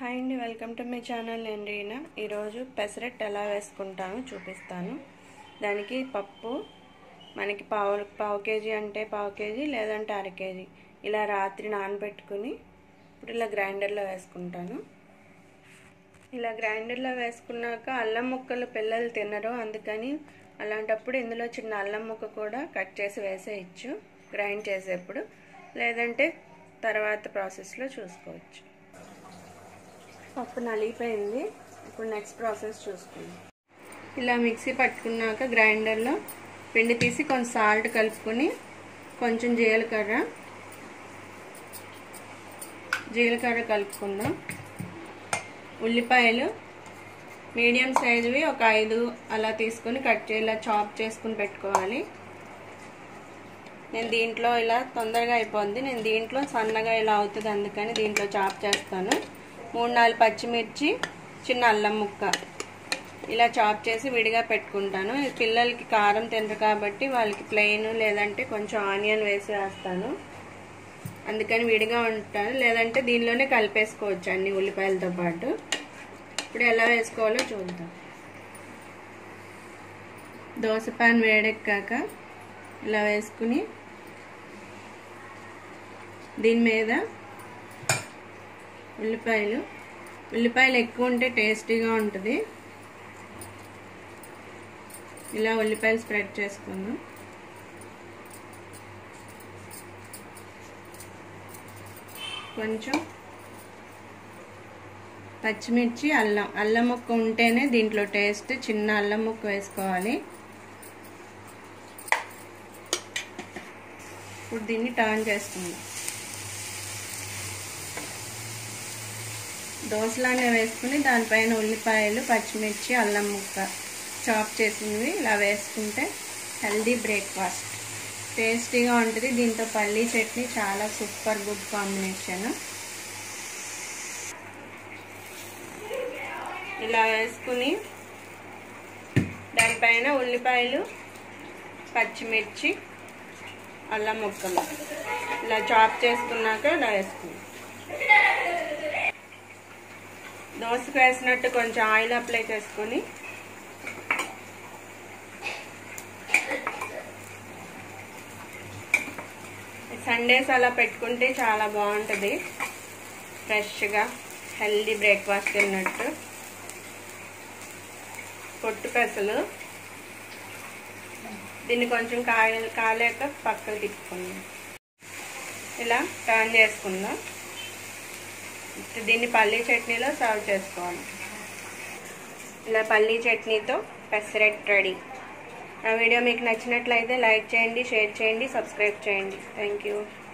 hi అండి welcome to my channel నేను రీనా ఈరోజు పెసరట్టు ఎలా వేసుకుంటానో చూపిస్తాను దానికి పప్పు మనకి పావు పావు కేజీ అంటే పావు కేజీ లేదంటే అర కేజీ ఇలా రాత్రి నానబెట్టుకుని ఇప్పుడు ఇలా గ్రైండర్లో వేసుకుంటాను ఇలా గ్రైండర్లో వేసుకున్నాక అల్లం ముక్కలు పిల్లలు తినరు అందుకని అలాంటప్పుడు ఇందులో చిన్న అల్లం ముక్క కూడా కట్ చేసి వేసేయచ్చు గ్రైండ్ చేసేప్పుడు లేదంటే తర్వాత ప్రాసెస్లో చూసుకోవచ్చు పప్పు నలిగిపోయింది ఇప్పుడు నెక్స్ట్ ప్రాసెస్ చూసుకుందాం ఇలా మిక్సీ పట్టుకున్నాక గ్రైండర్లో పిండి తీసి కొంచెం సాల్ట్ కలుపుకొని కొంచెం జీలకర్ర జీలకర్ర కలుపుకుందాం ఉల్లిపాయలు మీడియం సైజువి ఒక ఐదు అలా తీసుకొని కట్ ఇలా చాప్ చేసుకుని పెట్టుకోవాలి నేను దీంట్లో ఇలా తొందరగా అయిపోద్ది నేను దీంట్లో సన్నగా ఇలా అవుతుంది అందుకని దీంట్లో చాప్ చేస్తాను మూడు నాలుగు పచ్చిమిర్చి చిన్న అల్లం ముక్క ఇలా చాప్ చేసి విడిగా పెట్టుకుంటాను పిల్లలకి కారం తినరు కాబట్టి వాళ్ళకి ప్లెయిన్ లేదంటే కొంచెం ఆనియన్ వేసి వేస్తాను అందుకని విడిగా ఉంటాను లేదంటే దీనిలోనే కలిపేసుకోవచ్చు అన్ని ఉల్లిపాయలతో పాటు ఇప్పుడు ఎలా వేసుకోవాలో చూద్దాం దోశ పాన్ వేడెక్కాక ఇలా వేసుకుని దీని మీద ఉల్లిపాయలు ఉల్లిపాయలు ఎక్కువ ఉంటే టేస్టీగా ఉంటుంది ఇలా ఉల్లిపాయలు స్ప్రెడ్ చేసుకుందాం కొంచెం పచ్చిమిర్చి అల్లం అల్లం ముక్క ఉంటేనే దీంట్లో టేస్ట్ చిన్న అల్లం ముక్క వేసుకోవాలి ఇప్పుడు దీన్ని టర్న్ చేసుకుందాం దోశలానే వేసుకుని దానిపైన ఉల్లిపాయలు పచ్చిమిర్చి అల్లం ముక్క చాప్ చేసినవి ఇలా వేసుకుంటే హెల్దీ బ్రేక్ఫాస్ట్ టేస్టీగా ఉంటుంది దీంతో పల్లీ చట్నీ చాలా సూపర్ గుడ్ కాంబినేషన్ ఇలా వేసుకుని దానిపైన ఉల్లిపాయలు పచ్చిమిర్చి అల్లం ముక్కలు ఇలా చాప్ చేసుకున్నాక ఇలా వేసుకున్నాం దోశకు వేసినట్టు కొంచెం ఆయిల్ అప్లై చేసుకొని సండేస్ అలా పెట్టుకుంటే చాలా బాగుంటుంది ఫ్రెష్గా హెల్దీ బ్రేక్ఫాస్ట్ తిన్నట్టు పొట్టు పెసలు దీన్ని కొంచెం కాయ కాలేక పక్కకు తిప్పుకుందాం ఇలా టర్న్ చేసుకుందాం దీన్ని పల్లీ చట్నీలో సర్వ్ చేసుకోవాలి ఇలా పల్లీ చట్నీతో పెసరెట్ రెడీ ఆ వీడియో మీకు నచ్చినట్లయితే లైక్ చేయండి షేర్ చేయండి సబ్స్క్రైబ్ చేయండి థ్యాంక్ యూ